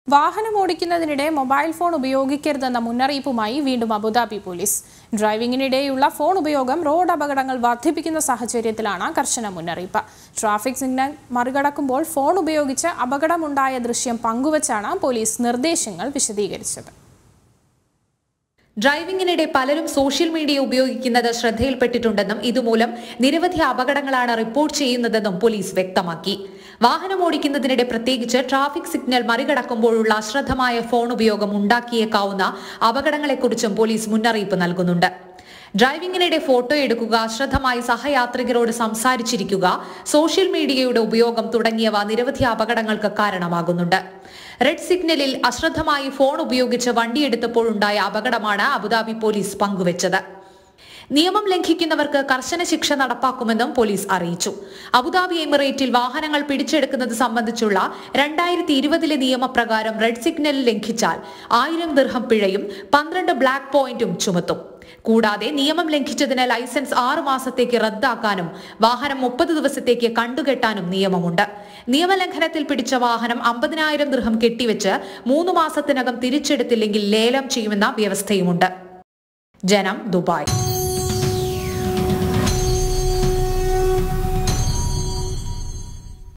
വാഹനം ഓടിക്കുന്നതിനിടെ mobile phone ഉപയോഗിക്കരുതെന്ന മുന്നറിയിപ്പുമായി വീണ്ടും അബുദാബി പോലീസ് ഡ്രൈവിംഗിനിടെയുള്ള ഫോൺ ഉപയോഗം റോഡ് അപകടങ്ങൾ വർദ്ധിപ്പിക്കുന്ന സാഹചര്യത്തിലാണ് കർശന മുന്നറിയിപ്പ് ട്രാഫിക് സിഗ്നൽ മറികടക്കുമ്പോൾ ഫോൺ ഉപയോഗിച്ച് അപകടമുണ്ടായ ദൃശ്യം പങ്കുവച്ചാണ് പോലീസ് നിർദ്ദേശങ്ങൾ വിശദീകരിച്ചത് ഡ്രൈവിംഗിനിടെ പലരും സോഷ്യൽ മീഡിയ ഉപയോഗിക്കുന്നത് ശ്രദ്ധയിൽപ്പെട്ടിട്ടുണ്ടെന്നും ഇതുമൂലം നിരവധി അപകടങ്ങളാണ് റിപ്പോർട്ട് ചെയ്യുന്നതെന്നും പോലീസ് വ്യക്തമാക്കി വാഹനം ഓടിക്കുന്നതിനിടെ പ്രത്യേകിച്ച് ട്രാഫിക് സിഗ്നൽ മറികടക്കുമ്പോഴുള്ള അശ്രദ്ധമായ ഫോൺ ഉപയോഗം ഉണ്ടാക്കിയേക്കാവുന്ന അപകടങ്ങളെക്കുറിച്ചും പോലീസ് മുന്നറിയിപ്പ് നൽകുന്നുണ്ട് ഡ്രൈവിംഗിനിടെ ഫോട്ടോ എടുക്കുക അശ്രദ്ധമായി സഹയാത്രികരോട് സംസാരിച്ചിരിക്കുക സോഷ്യൽ മീഡിയയുടെ ഉപയോഗം തുടങ്ങിയവ നിരവധി അപകടങ്ങൾക്ക് കാരണമാകുന്നുണ്ട് റെഡ് സിഗ്നലിൽ അശ്രദ്ധമായി ഫോൺ ഉപയോഗിച്ച് വണ്ടിയെടുത്തപ്പോഴുണ്ടായ അപകടമാണ് അബുദാബി പോലീസ് പങ്കുവച്ചത് നിയമം ലംഘിക്കുന്നവർക്ക് കർശന ശിക്ഷ നടപ്പാക്കുമെന്നും പോലീസ് അറിയിച്ചു അബുദാബി എമിറേറ്റിൽ വാഹനങ്ങൾ പിടിച്ചെടുക്കുന്നത് സംബന്ധിച്ചുള്ള രണ്ടായിരത്തി ഇരുപതിലെ നിയമപ്രകാരം റെഡ് സിഗ്നൽ ലംഘിച്ചാൽ ആയിരം ദിർഹം പിഴയും പന്ത്രണ്ട് ബ്ലാക്ക് പോയിന്റും ചുമത്തും കൂടാതെ നിയമം ലംഘിച്ചതിന് ലൈസൻസ് ആറു മാസത്തേക്ക് റദ്ദാക്കാനും വാഹനം മുപ്പത് ദിവസത്തേക്ക് കണ്ടുകെട്ടാനും നിയമമുണ്ട് നിയമലംഘനത്തിൽ പിടിച്ച വാഹനം അമ്പതിനായിരം ദൃഹം കെട്ടിവെച്ച് മൂന്ന് മാസത്തിനകം തിരിച്ചെടുത്തില്ലെങ്കിൽ ലേലം ചെയ്യുമെന്ന വ്യവസ്ഥയുമുണ്ട് ജനം ദുബായ്